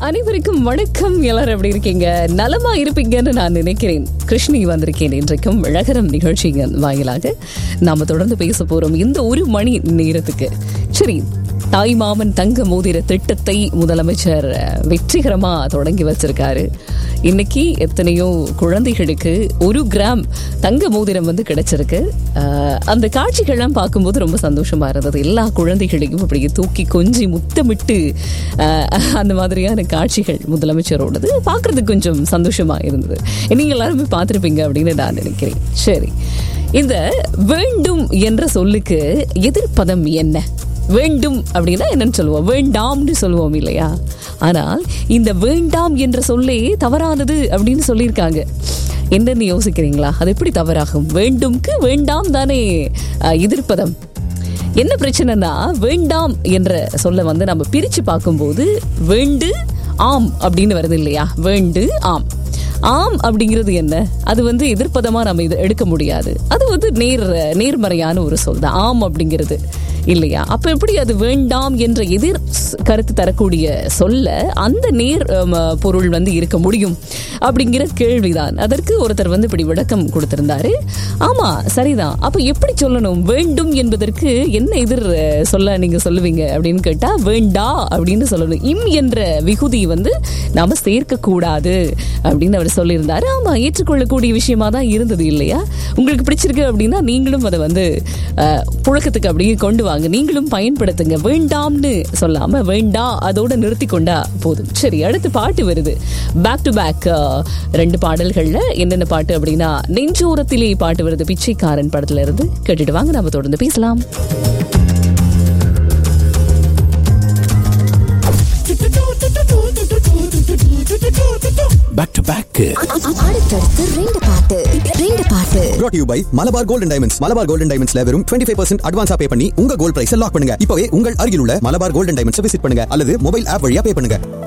அனைவருக்கும் வணக்கம் எல்லாரும் எப்படி இருக்கீங்க நலமா இருப்பீங்கன்னு நான் நினைக்கிறேன் கிருஷ்ணி வந்திருக்கேன் இன்றைக்கும் அழகரம் நிகழ்ச்சிங்க வாயிலாக நாம தொடர்ந்து பேச போறோம் இந்த ஒரு மணி நேரத்துக்கு சரி தாய் மாமன் தங்க மோதிர திட்டத்தை முதலமைச்சர் அஹ், வெற்றிகரமா தொடங்கி வச்சிருக்காரு இன்னைக்கு எத்தனையோ குழந்தைகளுக்கு ஒரு கிராம் தங்க மோதிரம் வந்து கிடைச்சிருக்கு அஹ், அந்த காட்சிகள்லாம் பார்க்கும்போது ரொம்ப சந்தோஷமா இருந்தது எல்லா குழந்தைகளையும் அப்படியே தூக்கி கொஞ்சி முத்தமிட்டு அஹ், அந்த மாதிரியான காட்சிகள் முதலமைச்சரோடது பார்க்கறதுக்கு கொஞ்சம் சந்தோஷமா இருந்தது நீங்க எல்லாருமே பார்த்துருப்பீங்க அப்படின்னு நான் நினைக்கிறேன் சரி இந்த வேண்டும் என்ற சொல்லுக்கு எதிர்ப்பதம் என்ன வேண்டும் அப்படின்னா என்னன்னு சொல்லுவோம் வேண்டாம்னு சொல்லுவோம் இல்லையா ஆனால் இந்த வேண்டாம் என்ற சொல்லே தவறானது அப்படின்னு சொல்லியிருக்காங்க என்னன்னு யோசிக்கிறீங்களா அது எப்படி தவறாகும் வேண்டும்க்கு வேண்டாம் தானே அஹ், எதிர்ப்பதம் என்ன பிரச்சனைனா வேண்டாம் என்ற சொல்ல வந்து நம்ம பிரிச்சு பார்க்கும்போது வேண்டு ஆம் அப்படின்னு வருது இல்லையா வேண்டு ஆம் ஆம் அப்படிங்கிறது என்ன அது வந்து எதிர்ப்பதமா நம்ம இதை எடுக்க முடியாது அது வந்து நேர் நேர்மறையான ஒரு சொல் தான் ஆம் அப்படிங்கிறது இல்லையா அப்ப எப்படி அது வேண்டாம் என்ற எதிர் ஸ்- கருத்து தரக்கூடிய சொல்ல அந்த நேர் அம், பொருள் வந்து இருக்க முடியும் அப்படிங்கிற கேள்விதான் அதற்கு ஒருத்தர் வந்து இப்படி விளக்கம் கொடுத்திருந்தாரு ஆமா சரிதான் அப்ப எப்படி சொல்லணும் வேண்டும் என்பதற்கு என்ன எதிர் அஹ், சொல்ல நீங்க சொல்லுவீங்க அப்படின்னு கேட்டா வேண்டா அப்படின்னு சொல்லணும் இம் என்ற விகுதி வந்து நாம சேர்க்க கூடாது அப்படின்னு அவர் சொல்லியிருந்தாரு ஆமா ஏற்றுக்கொள்ளக்கூடிய விஷயமா தான் இருந்தது இல்லையா உங்களுக்கு பிடிச்சிருக்கு அப்படின்னா நீங்களும் அதை வந்து அஹ், புழக்கத்துக்கு அப்படியே கொண்டு வாங்க நீங்களும் பயன்படுத்துங்க வேண்டாம்னு சொல்லாம வேண்டா அதோட நிறுத்தி கொண்டா போதும் சரி அடுத்து பாட்டு வருது பேக் டு பேக் ரெண்டு பாடல்கள்ல என்னென்ன பாட்டு அப்படின்னா நெஞ்சோரத்திலே பாட்டு வருது பிச்சைக்காரன் படத்துல இருந்து கேட்டுட்டு வாங்க நம்ம தொடர்ந்து பேசலாம் பேக் டு பேக் அடுத்தடுத்து ரெண்டு பாட்டு ரெண்டு பாட்டு brought to you by Malabar Gold and Diamonds Malabar Gold and டைமண்ட்ஸ்ல வெறும் 25% ஃபைவ் பர்சன்ட் அட்வான்ஸா பே பண்ணி உங்க கோல்ட் பிரைஸ் லாக் பண்ணுங்க இப்பவே உங்கள் அருகில் உள்ள மலபார் கோல்டன் டைமண்ட்ஸ் விசிட் பண்ணுங்க அல்லது மொபைல் ஆப் வழியா பே பண்ணுங்க